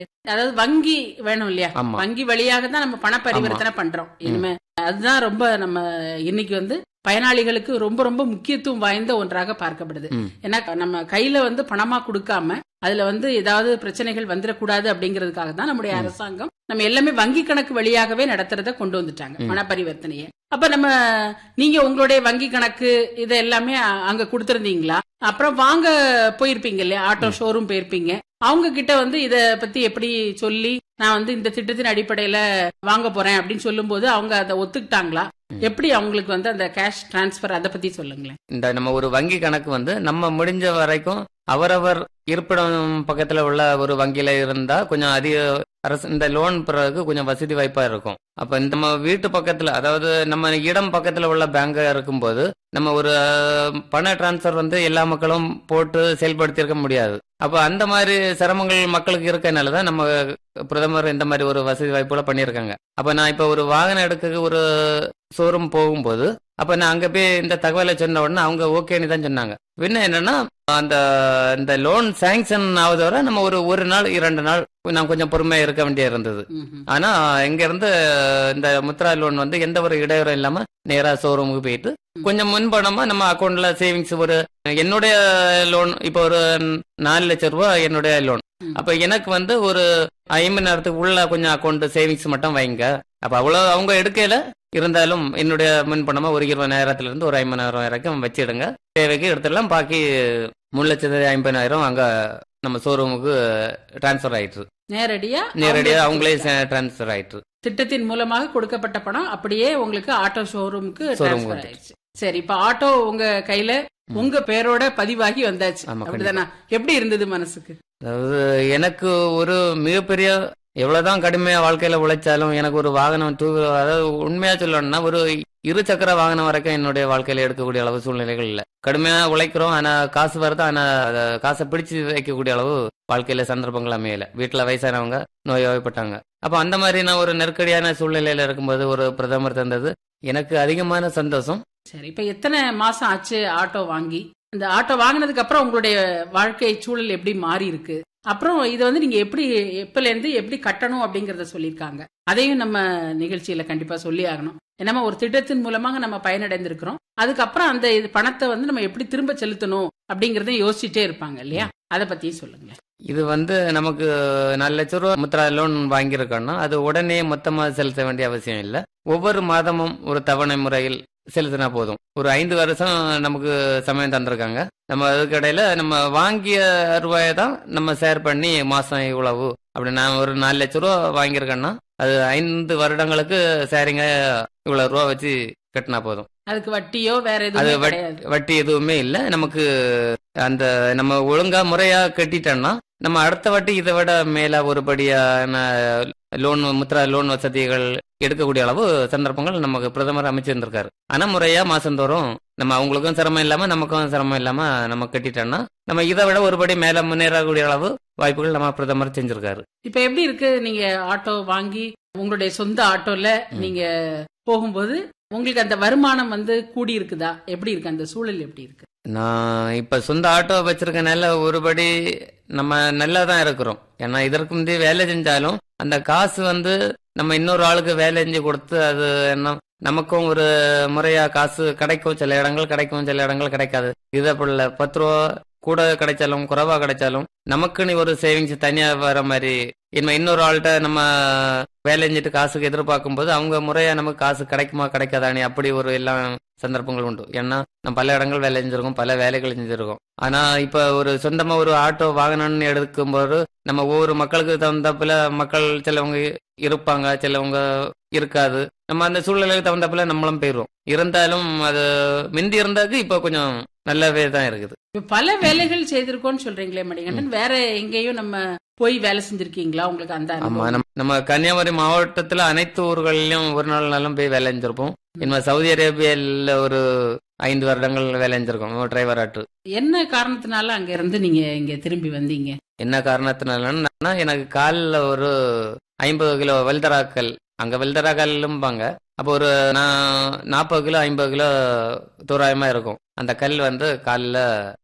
அதாவது வங்கி வேணும் இல்லையா ஆமா. வங்கி வழியாக தான் நம்ம பண பரிவர்த்தனை பண்றோம் இனிமே அதுதான் ரொம்ப நம்ம இன்னைக்கு வந்து பயனாளிகளுக்கு ரொம்ப ரொம்ப முக்கியத்துவம் வாய்ந்த ஒன்றாக பார்க்கப்படுது ம். ஏன்னா நம்ம கையில வந்து பணமா கொடுக்காம அதுல வந்து ஏதாவது பிரச்சனைகள் வந்துடக்கூடாது அப்படிங்கிறதுக்காக தான் நம்முடைய அரசாங்கம் நம்ம எல்லாமே வங்கி கணக்கு வழியாகவே நடத்துறத கொண்டு வந்துட்டாங்க ம். பண பரிவர்த்தனையை அப்ப நம்ம நீங்க உங்களுடைய வங்கி கணக்கு இதை எல்லாமே அ- அங்க கொடுத்திருந்தீங்களா அப்புறம் வாங்க போயிருப்பீங்க இல்லையா ஆட்டோ ஷோரூம் போயிருப்பீங்க அவங்க கிட்ட வந்து இத பத்தி எப்படி சொல்லி நான் வந்து இந்த திட்டத்தின் அடிப்படையில வாங்க போறேன் அப்படின்னு சொல்லும்போது அவங்க அதை ஒத்துக்கிட்டாங்களா ம். எப்படி அவங்களுக்கு வந்து அந்த கேஷ் டிரான்ஸ்ஃபர் அதை பத்தி சொல்லுங்களேன் இந்த நம்ம ஒரு வங்கி கணக்கு வந்து நம்ம முடிஞ்ச வரைக்கும் அவரவர் இருப்பிடம் பக்கத்துல உள்ள ஒரு வங்கியில இருந்தா கொஞ்சம் அதிக அரசு இந்த லோன் பெறதுக்கு கொஞ்சம் வசதி வாய்ப்பா இருக்கும் அப்ப இந்த நம்ம வீட்டு பக்கத்துல அதாவது நம்ம இடம் பக்கத்துல உள்ள பேங்கா இருக்கும்போது நம்ம ஒரு அஹ், பண டிரான்ஸ்ஃபர் வந்து எல்லா மக்களும் போட்டு செயல்படுத்தியிருக்க முடியாது அப்ப அந்த மாதிரி சிரமங்கள் மக்களுக்கு இருக்கனால தான் நம்ம பிரதமர் இந்த மாதிரி ஒரு வசதி வாய்ப்புகளை பண்ணியிருக்காங்க அப்ப நான் இப்ப ஒரு வாகனம் எடுக்க ஒரு ஷோரூம் போகும்போது அப்ப நான் அங்க போய் இந்த தகவலை சொன்ன உடனே அவங்க ஓகேன்னு தான் சொன்னாங்க பின்ன என்னன்னா அந்த இந்த லோன் சாங்ஷன் ஆகுது வரை நம்ம ஒரு ஒரு நாள் இரண்டு நாள் நான் கொஞ்சம் பொறுமையா இருக்க வேண்டிய இருந்தது ம்ஹும். ஆனா இங்க இருந்து இந்த முத்ரா லோன் வந்து எந்த ஒரு இடையூறும் இல்லாம நேரா ஷோரூமுக்கு போயிட்டு கொஞ்சம் முன்பணமா நம்ம அக்கௌண்ட்ல சேவிங்ஸ் ஒரு என்னுடைய லோன் இப்போ ஒரு நாலு லட்சம் ரூபாய் என்னுடைய லோன் ம். அப்ப எனக்கு வந்து ஒரு ஐம்பது நேரத்துக்கு உள்ள கொஞ்சம் அக்கௌண்ட் சேவிங்ஸ் மட்டும் வைங்க அப்ப அவ்வளவு அவங்க எடுக்கல இருந்தாலும் என்னுடைய முன்பணமா ஒரு இருபதாயிரத்துல இருந்து ஒரு ஐம்பதாயிரம் வரைக்கும் வச்சிடுங்க தேவைக்கு எடுத்துடலாம் பாக்கி மூணு லட்சத்தி ஐம்பதாயிரம் அங்க நம்ம ஷோரூமுக்கு டிரான்ஸ்ஃபர் ஆயிட்டு நேரடியா நேரடியா அவங்க அவங்களே டிரான்ஸ்ஃபர் ஆயிட்டு திட்டத்தின் மூலமாக கொடுக்கப்பட்ட பணம் அப்படியே உங்களுக்கு ஆட்டோ ஷோரூமுக்கு Showroom டிரான்ஸ்பர் வந்து. ஆயிடுச்சு சரி இப்ப ஆட்டோ உங்க கையில உங்க பேரோட பதிவாகி வந்தாச்சு ஆமா, அப்படிதானா எப்படி இருந்தது மனசுக்கு அதாவது எனக்கு ஒரு மிகப்பெரிய எவ்வளவுதான் கடுமையா வாழ்க்கையில உழைச்சாலும் எனக்கு ஒரு வாகனம் டூ அதாவது உண்மையா சொல்லணும்னா ஒரு இரு சக்கர வாகனம் வரைக்கும் என்னுடைய வாழ்க்கையில எடுக்கக்கூடிய அளவு சூழ்நிலைகள் இல்ல கடுமையா உழைக்கிறோம் ஆனா காசு வருது ஆனா அத காசை பிடிச்சு வைக்கக்கூடிய அளவு வாழ்க்கையில சந்தர்ப்பங்கள் அமையல வீட்டுல வயசானவங்க நோய்வாய்ப்பட்டாங்க அப்ப அந்த மாதிரி நான் ஒரு நெருக்கடியான சூழ்நிலையில இருக்கும்போது ஒரு பிரதமர் தந்தது எனக்கு அதிகமான சந்தோஷம் சரி இப்ப எத்தனை மாசம் ஆச்சு ஆட்டோ வாங்கி இந்த ஆட்டோ வாங்கினதுக்கு அப்புறம் உங்களுடைய வாழ்க்கை சூழல் எப்படி மாறி இருக்கு அப்புறம் இதை வந்து நீங்க எப்படி எப்பல இருந்து எப்படி கட்டணும் அப்படிங்கறத சொல்லியிருக்காங்க அதையும் நம்ம நிகழ்ச்சியில கண்டிப்பா சொல்லி ஆகணும் ஏன்னா ஒரு திட்டத்தின் மூலமாக நம்ம பயனடைந்திருக்கிறோம் அதுக்கப்புறம் அந்த இது பணத்தை வந்து நம்ம எப்படி திரும்ப செலுத்தணும் அப்படிங்கறதையும் யோசிச்சுட்டே இருப்பாங்க இல்லையா அதை பத்தியும் சொல்லுங்க இது வந்து நமக்கு நாலு லட்ச ரூபா முத்ரா லோன் வாங்கியிருக்கோம்னா அது உடனே மொத்தமா செலுத்த வேண்டிய அவசியம் இல்லை ஒவ்வொரு மாதமும் ஒரு தவணை முறையில் செலுத்தினா போதும் ஒரு ஐந்து வருஷம் நமக்கு சமயம் தந்திருக்காங்க நம்ம அதுக்கு இடையில நம்ம வாங்கிய ரூபாயை தான் நம்ம ஷேர் பண்ணி மாசம் இவ்வளவு அப்படி நான் ஒரு நாலு லட்ச ரூபா வாங்கியிருக்கேன்னா அது ஐந்து வருடங்களுக்கு ஷேரிங்க இவ்வளவு ரூபா வச்சு கட்டினா போதும் அதுக்கு வட்டியோ வேற அது எதுவும் வட்- கிடையாது வட்டி எதுவுமே இல்லை நமக்கு அந்த நம்ம ஒழுங்கா முறையா கட்டிட்டோம்னா நம்ம அடுத்த வாட்டி இதை விட மேல ஒருபடியான லோன் முத்ரா லோன் வசதிகள் எடுக்கக்கூடிய அளவு சந்தர்ப்பங்கள் நமக்கு பிரதமர் அமைச்சிருந்திருக்காரு ஆனா முறையா மாசந்தோறும் நம்ம அவங்களுக்கும் சிரமம் இல்லாம நமக்கும் சிரமம் இல்லாம நம்ம கட்டிட்டோம்னா நம்ம இதை விட ஒருபடி மேல முன்னேறக்கூடிய அளவு வாய்ப்புகள் நம்ம பிரதமர் செஞ்சிருக்காரு இப்ப எப்படி இருக்கு நீங்க ஆட்டோ வாங்கி உங்களுடைய சொந்த ஆட்டோல நீங்க போகும்போது உங்களுக்கு அந்த வருமானம் வந்து கூடி இருக்குதா எப்படி இருக்கு அந்த சூழல் எப்படி இருக்கு நான் இப்ப சொந்த ஆட்டோ வச்சிருக்கனால ஒருபடி நம்ம நல்லா தான் இருக்கிறோம் ஏன்னா இதற்கு முந்தைய வேலை செஞ்சாலும் அந்த காசு வந்து நம்ம இன்னொரு ஆளுக்கு வேலை செஞ்சு கொடுத்து அது என்ன நமக்கும் ஒரு முறையா காசு கிடைக்கும் சில இடங்கள் கிடைக்கும் சில இடங்கள் கிடைக்காது இது அப்படி இல்ல பத்து ரூபா கூட கிடைச்சாலும் குறைவா கிடைச்சாலும் நமக்குன்னு ஒரு சேவிங்ஸ் தனியா வர மாதிரி இனிமே இன்னொரு ஆள்கிட்ட நம்ம வேலை செஞ்சுட்டு காசுக்கு எதிர்பார்க்கும் போது அவங்க முறையா நமக்கு காசு கிடைக்குமா கிடைக்காதானே அப்படி ஒரு எல்லாம் சந்தர்ப்பங்கள் உண்டு ஏன்னா நம்ம பல இடங்கள் வேலை செஞ்சிருக்கோம் பல வேலைகள் செஞ்சிருக்கோம் ஆனா இப்ப ஒரு சொந்தமா ஒரு ஆட்டோ வாங்கணும்னு எடுக்கும்போது நம்ம ஒவ்வொரு மக்களுக்கு தகுந்தாப்புல மக்கள் சிலவங்க இருப்பாங்க சிலவங்க இருக்காது நம்ம அந்த சூழ்நிலைக்கு தகுந்தாப்புல நம்மளும் போயிடுவோம் இருந்தாலும் அது மிந்தி இருந்தாக்கு இப்ப கொஞ்சம் நல்லாவே தான் இருக்குது இப்ப பல வேலைகள் செய்திருக்கோம்னு சொல்றீங்களே மணிகண்டன் வேற எங்கேயும் நம்ம போய் வேலை செஞ்சிருக்கீங்களா உங்களுக்கு அந்த ஆமா அனுபவம்? நம்ம நம்ம கன்னியாகுமரி மாவட்டத்துல அனைத்து ஊர்களிலும் ஒரு நாள் நாளும் போய் வேலை செஞ்சிருப்போம் இனிமே சவுதி அரேபியால ஒரு ஐந்து வருடங்கள் வேலை செஞ்சிருக்கோம் டிரைவர் ஆட்டு என்ன காரணத்தினால அங்க இருந்து நீங்க இங்க திரும்பி வந்தீங்க என்ன காரணத்தினாலன்னா எனக்கு காலில் ஒரு ஐம்பது கிலோ வெல்தராக்கல் அங்க வெல்தராக்கல்லும்பாங்க அப்போ ஒரு நான் நாற்பது கிலோ ஐம்பது கிலோ தோராயமா இருக்கும் அந்த கல் வந்து காலில்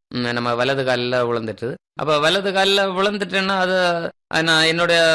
ம், நம்ம வலது காலில் விழுந்துட்டு அப்போ வலது காலில் விழுந்துட்டேன்னா அது அது நான் என்னுடைய